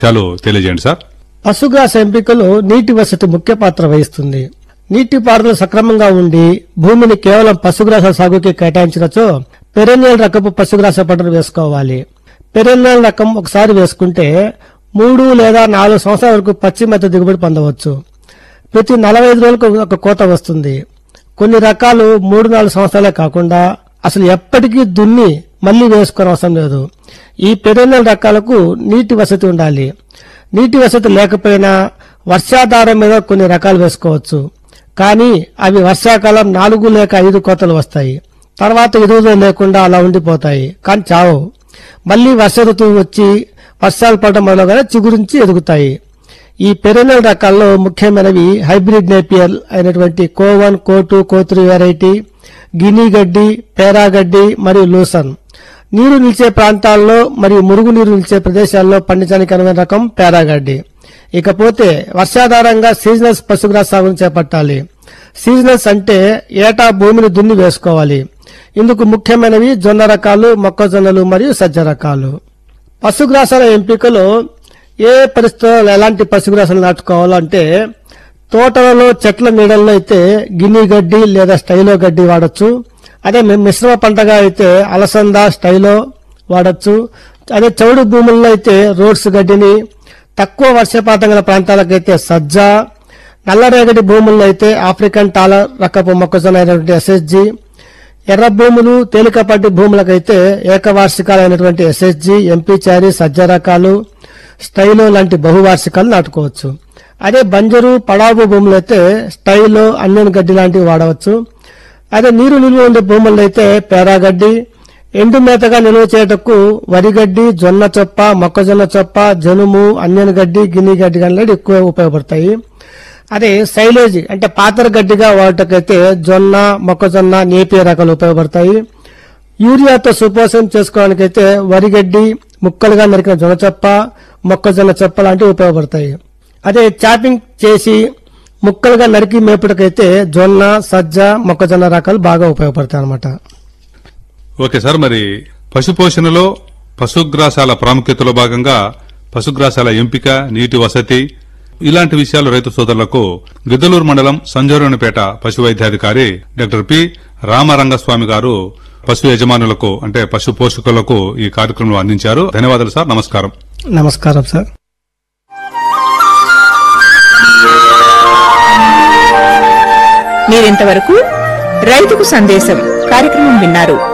చాలు తెలియజేయండి సార్ పశుగ్రాస ఎంపికలో నీటి వసతి ముఖ్య పాత్ర వహిస్తుంది నీటి పారుదల సక్రమంగా ఉండి భూమిని కేవలం పశుగ్రాస సాగుకి కేటాయించినచో పెరెన్నియల్ రకపు పశుగ్రాస పంటను వేసుకోవాలి పెరెన్నియల్ రకం ఒకసారి వేసుకుంటే మూడు లేదా నాలుగు సంవత్సరాల వరకు పచ్చి మెత్త దిగుబడి పొందవచ్చు ప్రతి నలభై ఐదు రోజులకు ఒక కోత వస్తుంది కొన్ని రకాలు మూడు నాలుగు సంవత్సరాలే కాకుండా అసలు ఎప్పటికీ దున్ని మళ్లీ వేసుకునే అవసరం లేదు ఈ పెరెన్నెల రకాలకు నీటి వసతి ఉండాలి నీటి వసతి లేకపోయినా వర్షాధారం మీద కొన్ని రకాలు వేసుకోవచ్చు కానీ అవి వర్షాకాలం నాలుగు లేక ఐదు కోతలు వస్తాయి తర్వాత ఎదుగుదల లేకుండా అలా ఉండిపోతాయి కానీ చావు మళ్లీ వర్ష ఋతువు వచ్చి వర్షాలు పడడం మొదలుగానే చిగురించి ఎదుగుతాయి ఈ పెరెనల్ రకాల్లో ముఖ్యమైనవి హైబ్రిడ్ నేపియర్ అయినటువంటి కోవన్ కోటు కోతురు వెరైటీ గిని గడ్డి పేరా గడ్డి మరియు లూసన్ నీరు నిలిచే ప్రాంతాల్లో మరియు మురుగు నీరు నిలిచే ప్రదేశాల్లో పండించడానికి అనువైన రకం పేరాగడ్డి ఇకపోతే వర్షాధారంగా సీజనల్స్ పశుగ్రాస సాగును చేపట్టాలి సీజనల్స్ అంటే ఏటా భూమిని దున్ని వేసుకోవాలి ఇందుకు ముఖ్యమైనవి జొన్న రకాలు మొక్కజొన్నలు మరియు సజ్జ రకాలు పశుగ్రాసాల ఎంపికలో ఏ పరిస్థితుల్లో ఎలాంటి పశుగ్రాసాలు నాటుకోవాలంటే తోటలలో చెట్ల నీడల్లో అయితే గిని గడ్డి లేదా స్టైలో గడ్డి వాడొచ్చు అదే మి- మిశ్రమ పంటగా అయితే అలసంద స్టైలో వాడొచ్చు అదే చౌడు భూముల్లో అయితే రోడ్స్ గడ్డిని తక్కువ వర్షపాతం గల ప్రాంతాలకైతే సజ్జ నల్లరేగడి భూముల్లో అయితే ఆఫ్రికన్ టాలర్ రకపు మొక్కజొన్న అయినటువంటి ఎస్ఎస్జి ఎర్ర భూములు తేలికపాటి భూములకైతే ఏకవార్షికాలైనటువంటి ఎస్ఎస్జి ఎంపీ చారి సజ్జ రకాలు స్టైలో లాంటి బహువార్షికాలు నాటుకోవచ్చు అదే బంజరు పడావు భూములు అయితే స్టైలో అన్యన్ గడ్డి లాంటివి వాడవచ్చు అదే నీరు నిల్వ ఉండే భూముల్లో అయితే పేరాగడ్డి ఎండు మేతగా నిల్వ చేయటకు వరిగడ్డి జొన్న చొప్ప మొక్కజొన్న చొప్ప జనుము అన్యన్ గడ్డి గిని గడ్డి లాంటివి ఎక్కువ ఉపయోగపడతాయి అదే సైలేజ్ అంటే పాతర గడ్డిగా వాడటకైతే జొన్న మొక్కజొన్న నేపియ రకాలు ఉపయోగపడతాయి యూరియాతో సుపోషణం చేసుకోవడానికైతే వరిగడ్డి ముక్కలుగా నరికిన జొన్న చొప్ప మొక్కజొన్న చొప్ప లాంటివి ఉపయోగపడతాయి అదే చాపింగ్ చేసి ముక్కలుగా నరికి మేపుటకైతే జొన్న సజ్జ మొక్కజొన్న రకాలు బాగా ఉపయోగపడతాయి అన్నమాట ఓకే సార్ మరి పశుపోషణలో పశుగ్రాసాల ప్రాముఖ్యతలో భాగంగా పశుగ్రాసాల ఎంపిక నీటి వసతి ఇలాంటి విషయాలు రైతు సోదరులకు గిద్దలూరు మండలం సంజోరణపేట పశు వైద్యాధికారి డాక్టర్ పి రామరంగస్వామి గారు పశు యజమానులకు అంటే పశు పోషకులకు ఈ కార్యక్రమం అందించారు ధన్యవాదాలు సార్ నమస్కారం నమస్కారం సార్ మీరింతవరకు రైతుకు సందేశం కార్యక్రమం విన్నారు